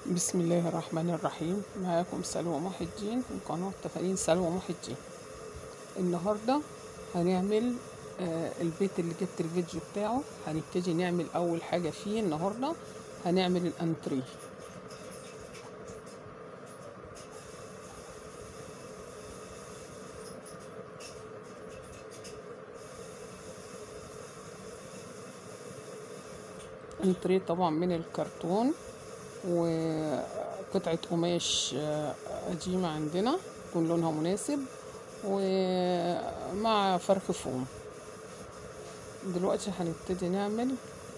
بسم الله الرحمن الرحيم معاكم سلوى محي الدين من قناة تفانين سلوى محي الدين النهاردة هنعمل آه، البيت اللي جبت الفيديو بتاعه هنبتدي نعمل أول حاجة فيه النهاردة هنعمل الأنتريه انتريه طبعا من الكرتون وقطعة قماش آه، قديمة عندنا يكون لونها مناسب ومع فرخ فوم دلوقتي هنبتدي نعمل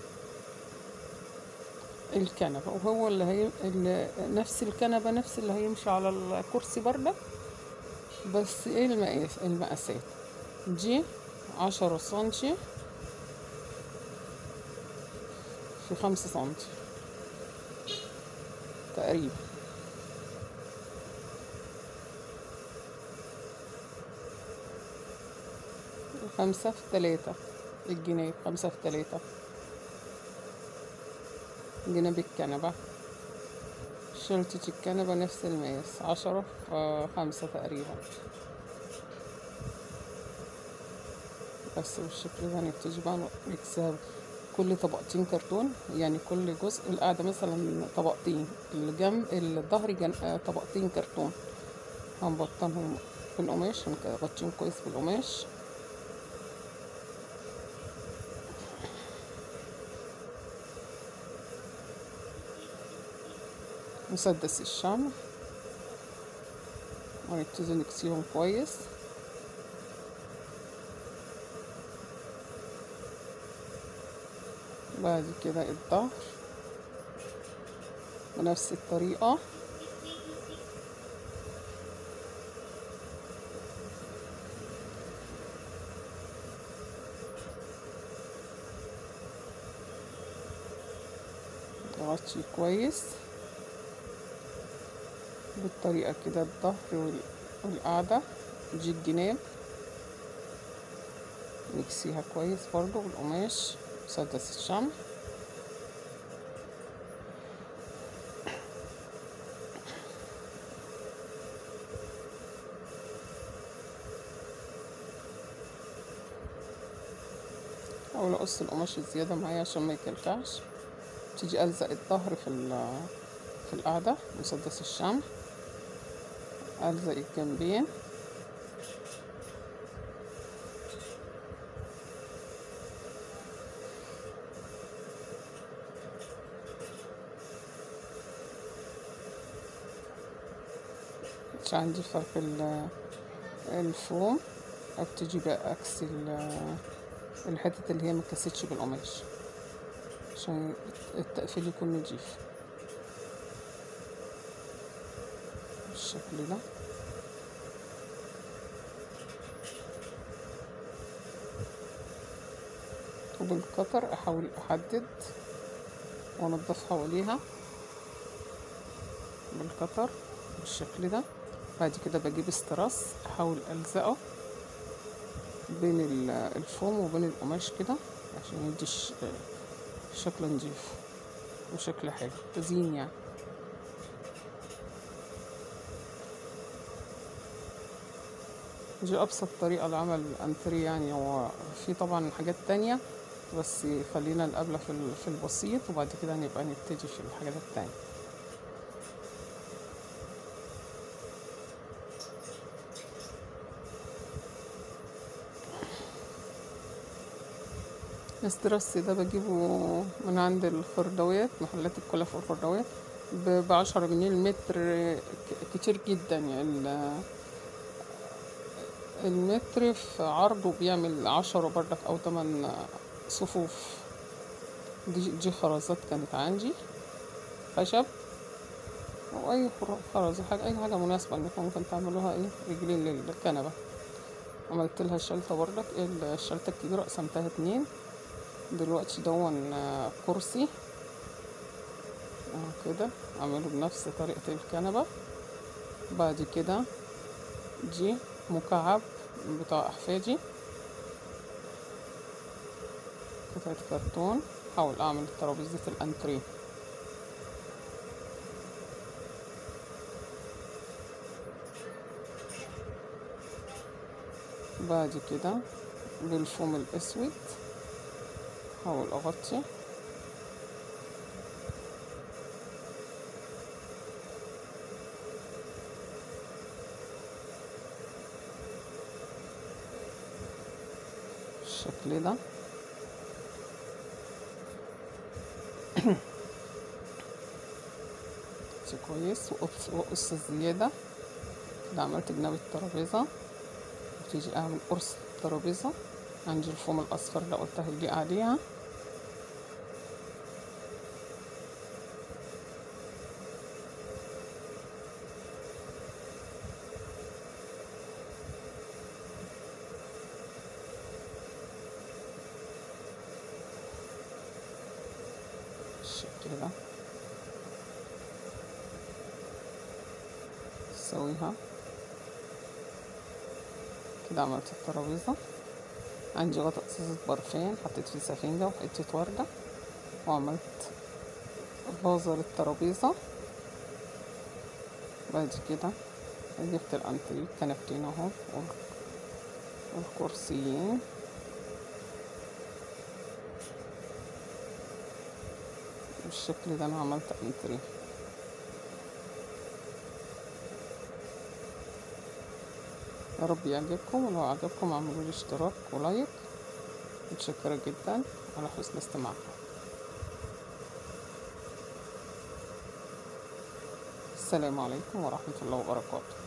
الكنبة وهو اللي هي اللي نفس الكنبة نفس اللي هيمشي على الكرسي برضه بس ايه المقاس المقاسات دي عشرة سنتي في خمسة سنتي تقريبا خمسة في تلاتة الجناب خمسة في تلاتة جناب الكنبة شرطة الكنبة نفس المقاس عشرة في خمسة تقريبا بس بالشكل ده هنبتدي بقى نكسر كل طبقتين كرتون يعني كل جزء القاعدة مثلا طبقتين الجنب الظهر جن... آه، طبقتين كرتون هنبطنهم بالقماش هنغطيهم كويس بالقماش مسدس الشمع ونبتدي نكسيهم كويس بعد كده الظهر بنفس الطريقة نغطي كويس بالطريقة كده الظهر وال- والقعدة دي الجناب نكسيها كويس برضو بالقماش مسدس الشمع احاول اقص القماش الزيادة معايا عشان ما يكلكعش تيجي الزق الظهر في ال- في القعدة مسدس الشمع الزق الجنبين مش عندي فرق ال- الفوم ابتدي بقى اكسي ال- الحتت اللي هي متكستش بالقماش عشان التقفيل يكون نضيف بالشكل ده وبالقطر احاول احدد وانضف حواليها بالقطر بالشكل ده بعد كده بجيب استراس احاول الزقه بين ال- الفوم وبين القماش كده عشان يدي ش- شكل نضيف وشكل حلو تزيين يعني دي ابسط طريقة لعمل انتري يعني هو في طبعا حاجات تانية بس خلينا نقابلها في ال- في البسيط وبعد كده نبقى نبتدي في الحاجات التانية الاسترس ده بجيبه من عند الخردويات محلات الكلف والخردويات ب- بعشرة جنيه المتر ك- كتير جدا يعني ال- المتر في عرضه بيعمل عشرة بردك أو تمن صفوف دي, دي خرزات كانت عندي خشب أو أي خر- خرز حاجة أي حاجة مناسبة إنكم ممكن تعملوها إيه رجلين للكنبة عملت لها شلتة بردك الشلتة الكبيرة قسمتها اتنين دلوقتي دون آه، كرسي اهو كده اعمله بنفس طريقة الكنبة بعد كده دي مكعب بتاع احفادي قطعة كرتون احاول اعمل ترابيزة الانتريه بعد كده بالفوم الأسود حاول أغطي بالشكل ده كويس وقص وقص الزيادة كده عملت جناب الترابيزة وتيجي اعمل قرص الترابيزة عندي الفوم الاصفر اللي قلت هيجي عليها بالشكل ده تسويها كده عملت الترابيزة عندي غطا ازازة برفان حطيت فيه سفنجة وحتة وردة وعملت فازة للترابيزة بعد كده جبت الانتريه كنبتين اهو والكرسيين بالشكل ده انا عملت انتريه يا رب يعجبكم ولو عجبكم اعملوا لي اشتراك ولايك متشكرة جدا على حسن استماعكم السلام عليكم ورحمة الله وبركاته